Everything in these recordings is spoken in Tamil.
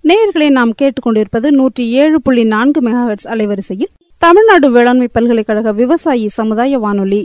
நேயர்களை நாம் கேட்டுக்கொண்டிருப்பது நூற்றி ஏழு புள்ளி நான்கு மெகாஹெட்ஸ் அலைவரிசையில் தமிழ்நாடு வேளாண்மை பல்கலைக்கழக விவசாயி சமுதாய வானொலி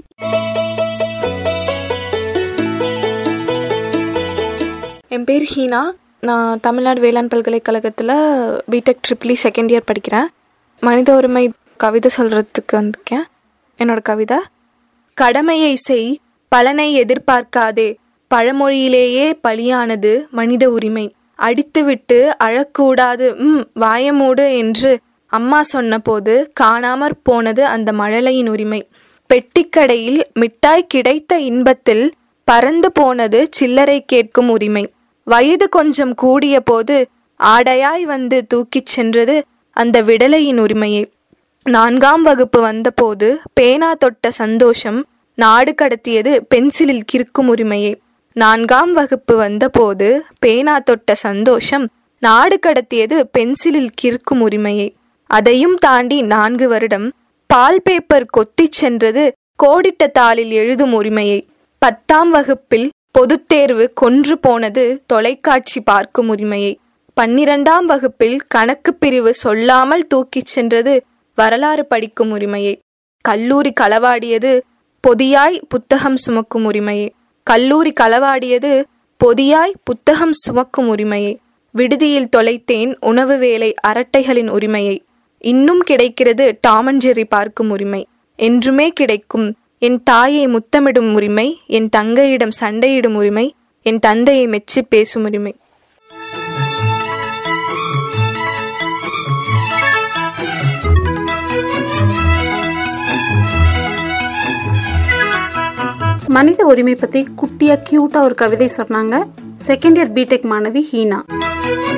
என் பேர் ஹீனா நான் தமிழ்நாடு வேளாண் பல்கலைக்கழகத்தில் பிடெக் ட்ரிபிளி செகண்ட் இயர் படிக்கிறேன் மனித உரிமை கவிதை சொல்கிறதுக்கு வந்திருக்கேன் என்னோட கவிதை கடமையை செய் பலனை எதிர்பார்க்காதே பழமொழியிலேயே பலியானது மனித உரிமை அடித்துவிட்டு அழக்கூடாது ம் வாயமூடு என்று அம்மா சொன்னபோது காணாமற் போனது அந்த மழலையின் உரிமை பெட்டிக்கடையில் மிட்டாய் கிடைத்த இன்பத்தில் பறந்து போனது சில்லறை கேட்கும் உரிமை வயது கொஞ்சம் கூடிய போது ஆடையாய் வந்து தூக்கிச் சென்றது அந்த விடலையின் உரிமையே நான்காம் வகுப்பு வந்தபோது பேனா தொட்ட சந்தோஷம் நாடு கடத்தியது பென்சிலில் கிறுக்கும் உரிமையே நான்காம் வகுப்பு வந்தபோது பேனா தொட்ட சந்தோஷம் நாடு கடத்தியது பென்சிலில் கிறுக்கும் உரிமையே அதையும் தாண்டி நான்கு வருடம் பால் பேப்பர் கொத்திச் சென்றது கோடிட்ட தாளில் எழுதும் உரிமையை பத்தாம் வகுப்பில் பொதுத் தேர்வு கொன்று போனது தொலைக்காட்சி பார்க்கும் உரிமையை பன்னிரண்டாம் வகுப்பில் கணக்கு பிரிவு சொல்லாமல் தூக்கிச் சென்றது வரலாறு படிக்கும் உரிமையை கல்லூரி களவாடியது பொதியாய் புத்தகம் சுமக்கும் உரிமையை கல்லூரி களவாடியது பொதியாய் புத்தகம் சுமக்கும் உரிமையை விடுதியில் தொலைத்தேன் உணவு வேலை அரட்டைகளின் உரிமையை இன்னும் கிடைக்கிறது டாமஞ்செரி பார்க்கும் உரிமை என்றுமே கிடைக்கும் என் தாயை முத்தமிடும் உரிமை என் தங்கையிடம் சண்டையிடும் உரிமை என் தந்தையை மெச்சி பேசும் உரிமை மனித உரிமை பத்தி குட்டியா கியூட்டா ஒரு கவிதை சொன்னாங்க செகண்ட் இயர் பிடெக் மாணவி ஹீனா